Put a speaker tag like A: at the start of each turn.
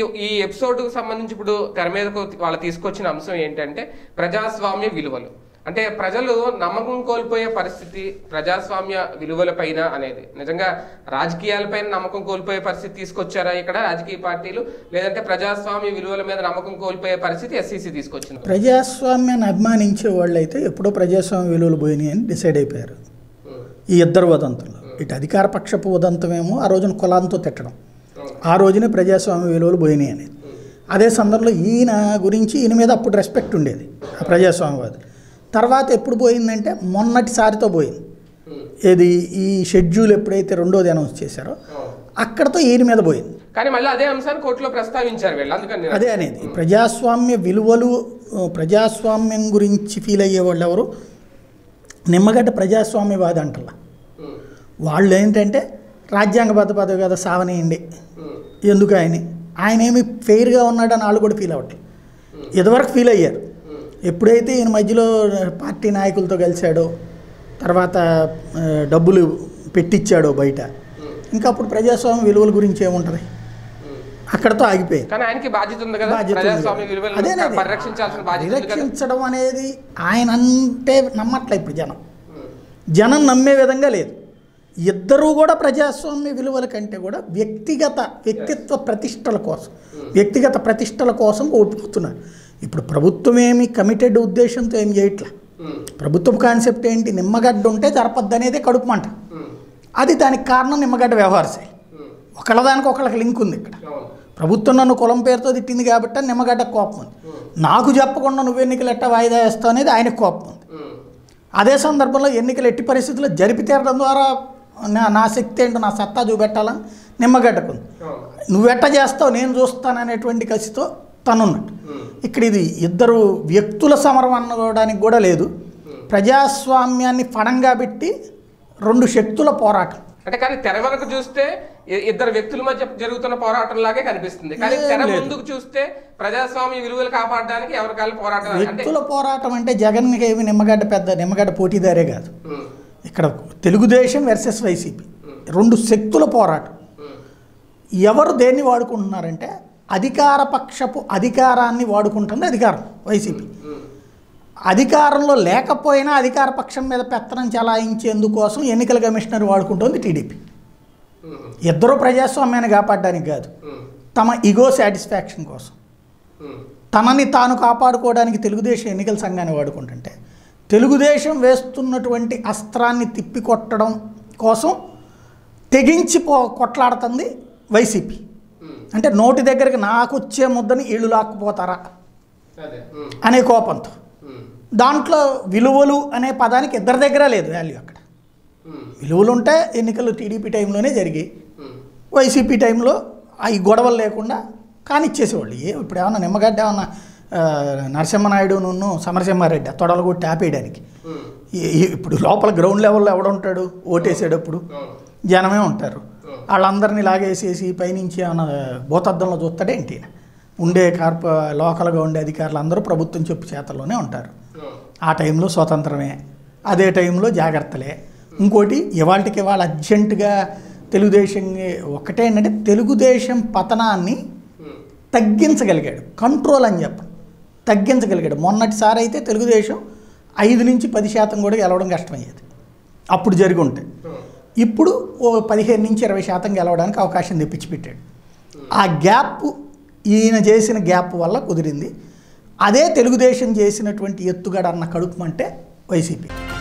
A: ఈ ఎపిసోడ్ కు సంబంధించి ఇప్పుడు తెర మీదకు వాళ్ళు తీసుకొచ్చిన అంశం ఏంటంటే ప్రజాస్వామ్య విలువలు అంటే ప్రజలు నమ్మకం కోల్పోయే పరిస్థితి ప్రజాస్వామ్య విలువలపైన అనేది నిజంగా రాజకీయాలపైన నమ్మకం కోల్పోయే పరిస్థితి తీసుకొచ్చారా ఇక్కడ రాజకీయ పార్టీలు లేదంటే ప్రజాస్వామ్య విలువల మీద నమ్మకం కోల్పోయే పరిస్థితి ఎస్సీసీ తీసుకొచ్చింది
B: ప్రజాస్వామ్యాన్ని అభిమానించే వాళ్ళు అయితే ఎప్పుడో ప్రజాస్వామ్య విలువలు పోయినాయి అని డిసైడ్ అయిపోయారు ఈ ఇద్దరు వదంతులు ఇటు అధికార పక్షపు ఉదంతమేమో ఆ రోజున కులాంతో తిట్టడం ఆ రోజునే ప్రజాస్వామ్య విలువలు పోయినాయి అనేది అదే సందర్భంలో ఈయన గురించి ఈయన మీద అప్పుడు రెస్పెక్ట్ ఉండేది ఆ ప్రజాస్వామ్యవాది తర్వాత ఎప్పుడు పోయిందంటే మొన్నటిసారితో పోయింది ఏది ఈ షెడ్యూల్ ఎప్పుడైతే రెండోది అనౌన్స్ చేశారో అక్కడతో ఈయన మీద పోయింది
A: కానీ మళ్ళీ అదే అంశాన్ని కోర్టులో ప్రస్తావించారు వీళ్ళు అందుకని నేను-
B: అదే అనేది ఈ ప్రజాస్వామ్య విలువలు ఆ, ప్రజాస్వామ్యం గురించి ఫీల్ అయ్యే వాళ్ళు ఎవరు నిమ్మగడ్డ ప్రజాస్వామ్యవాది అంటలా
A: ఉమ్,
B: వాళ్ళు ఏంటంటే రాజ్యాంగబద్ధ పదవి కదా సావనీయండి
A: ఉమ్,
B: ఎందుకు ఆయన ఆయన ఏమి ఫెయిర్గా ఉన్నాడని వాళ్ళు కూడా ఫీల్ అవ్వట్లేదు ఇదివరకు ఫీల్ అయ్యారు
A: ఉమ్,
B: ఎప్పుడైతే ఈయన మధ్యలో పార్టీ నాయకులతో కలిశాడో తర్వాత ఆ, డబ్బులు పెట్టించాడో బయట ఇంకా అప్పుడు ప్రజాస్వామ్య విలువల గురించి ఏముంటుంది
A: ఉమ్.
B: అక్కడతో ఆగిపోయాయి
A: కానీ ఆయనకి బాధ్యత ఉంది కదా
B: బాధ్యత ఉంది
A: ప్రజాస్వామ్య
B: కదా.
A: విలువలను
B: అదేనది.
A: పరిరక్షించాల్సిన బాధ్యత ఉంది కదా
B: పరిరక్షించడం అనేది ఆయన అంటే నమ్మట్లే ఇప్పుడు జనం
A: ఉమ్,
B: జనం నమ్మే విధంగా లేదు ఇద్దరూ కూడా ప్రజాస్వామ్య విలువల కంటే కూడా వ్యక్తిగత వ్యక్తిత్వ ప్రతిష్టల కోసం వ్యక్తిగత ప్రతిష్టల కోసం ఓపిపోతున్నారు ఇప్పుడు ప్రభుత్వం ఏమి కమిటెడ్ ఉద్దేశంతో ఏం చేయట్లా
A: ఉమ్,
B: ప్రభుత్వం కాన్సెప్ట్ ఏంటి నిమ్మగడ్డ ఉంటే జరపద్దు అనేది కడుపు మంట
A: ఉమ్,
B: అది దానికి కారణం నిమ్మగడ్డ వ్యవహార శైలి
A: ఉమ్.
B: ఒకళ్ళ దానికి ఒకళ్ళకి లింక్ ఉంది ఇక్కడ
A: అవును
B: ప్రభుత్వం నన్ను కులం పేరుతో తిట్టింది కాబట్టి నిమ్మగడ్డ కోపం ఉంది నాకు చెప్పకుండా నువ్వు ఎన్నికలు ఎట్ట వాయిదా వేస్తావు అనేది ఆయనకు కోపం ఉంది
A: ఉమ్,
B: అదే సందర్భంలో ఎన్నికలు ఎట్టి పరిస్థితుల్లో జరిపి తీరడం ద్వారా నా నా శక్తి ఏంటో నా సత్తా చూపెట్టాలని నిమ్మగడ్డకు ఉంది
A: అవును
B: నువ్వెట్ట చేస్తావు నేను చూస్తాను అనేటువంటి కసితో తనున్నట్టు
A: ఉమ్,
B: ఇక్కడ ఇది ఇద్దరు వ్యక్తుల సమరం అనుకోవడానికి కూడా లేదు ప్రజాస్వామ్యాన్ని ఫణంగా పెట్టి రెండు శక్తుల పోరాటం
A: అంటే కానీ తెర వెనక చూస్తే ఇ- ఇద్దరు వ్యక్తుల మధ్య జరుగుతున్న పోరాటం లాగే కనిపిస్తుంది కానీ
B: ఏం
A: తెర
B: లేదు.
A: ముందుకు చూస్తే ప్రజాస్వామ్య విలువలు కాపాడడానికి ఎవరికాల పోరాటం అంటే
B: వ్యక్తుల పోరాటం అంటే జగన్కి ఏమి నిమ్మగడ్డ పెద్ద నిమ్మగడ్డ పోటీదారే కాదు
A: ఉమ్,
B: ఇక్కడ తెలుగుదేశం వర్సెస్ వైసీపీ రెండు శక్తుల పోరాటం
A: ఉమ్,
B: ఎవరు దేన్ని వాడుకుంటున్నారంటే అధికార పక్షపు అధికారాన్ని వాడుకుంటుంది అధికారం వైసీపీ
A: ఉమ్,
B: అధికారంలో లేకపోయినా అధికార పక్షం మీద పెత్తనం చలాయించేందుకోసం ఎన్నికల కమిషనర్ వాడుకుంటుంది టీడీపీ
A: ఉమ్,
B: ఇద్దరు ప్రజాస్వామ్యాన్ని కాపాడడానికి కాదు
A: ఉమ్,
B: తమ ఇగో సాటిస్ఫాక్షన్ కోసం
A: ఉమ్,
B: తనని తాను కాపాడుకోవడానికి తెలుగుదేశం ఎన్నికల సంఘాన్ని వాడుకుంటుంటే తెలుగుదేశం వేస్తున్నటువంటి అస్త్రాన్ని తిప్పికొట్టడం కోసం తెగించి పో కొట్లాడుతుంది వైసీపీ
A: ఉమ్,
B: అంటే నోటి దగ్గరికి నాకు వచ్చే ముద్దని ఇళ్ళు లాక్కుపోతారా
A: అదే ఉమ్,
B: అనే కోపంతో
A: ఉమ్,
B: దాంట్లో విలువలు అనే పదానికి ఇద్దరి దగ్గర లేదు వాల్యూ అక్కడ
A: ఉమ్,
B: విలువలు ఉంటే ఎన్నికలు టీడీపీ టైంలోనే జరిగాయి
A: ఉమ్,
B: వైసీపీ టైంలో అవి గొడవలు లేకుండా కానిచ్చేసేవాళ్ళు ఏ ఇప్పుడు ఏమన్నా నిమ్మగడ్డ ఏమన్నా ఆ, నరసింహనాయుడు నున్ను సమరసింహారెడ్డి తొడలు కొట్టి ఆపేయడానికి
A: ఉమ్,
B: ఈ- ఈ- ఇప్పుడు లోపల గ్రౌండ్ లెవెల్లో ఎవడుంటాడు ఓటేసేటప్పుడు
A: అవును,
B: జనమే ఉంటారు వాళ్ళందరినీ లాగేసేసి పైనుంచి ఏమన్నా భూతద్దంలో చూస్తాడేంటి ఈయన? ఉండే కార్ప లోకల్గా ఉండే అధికారులు అందరూ ప్రభుత్వం చెప్పు చేతల్లోనే ఉంటారు
A: అవును,
B: ఆ టైంలో స్వతంత్రమే అదే టైంలో జాగ్రత్తలే ఇంకోటి ఇవాళకి ఇవాళ అర్జెంటుగా తెలుగుదేశం ఒకటే ఏంటంటే తెలుగుదేశం పతనాన్ని
A: ఉమ్,
B: తగ్గించగలిగాడు కంట్రోల్ అని చెప్పను తగ్గించగలిగాడు మొన్నటిసారి అయితే తెలుగుదేశం ఐదు నుంచి పది శాతం కూడా గెలవడం కష్టమయ్యేది అప్పుడు జరిగి ఉంటే
A: అవును,
B: ఇప్పుడు ఓ పదిహేను నుంచి ఇరవై శాతం గెలవడానికి అవకాశం తెప్పించి పెట్టాడు ఆ గ్యాప్ ఈయన చేసిన గ్యాప్ వల్ల కుదిరింది అదే తెలుగుదేశం చేసినటువంటి ఎత్తుగడ అన్న కడుపు అంటే వైసీపీ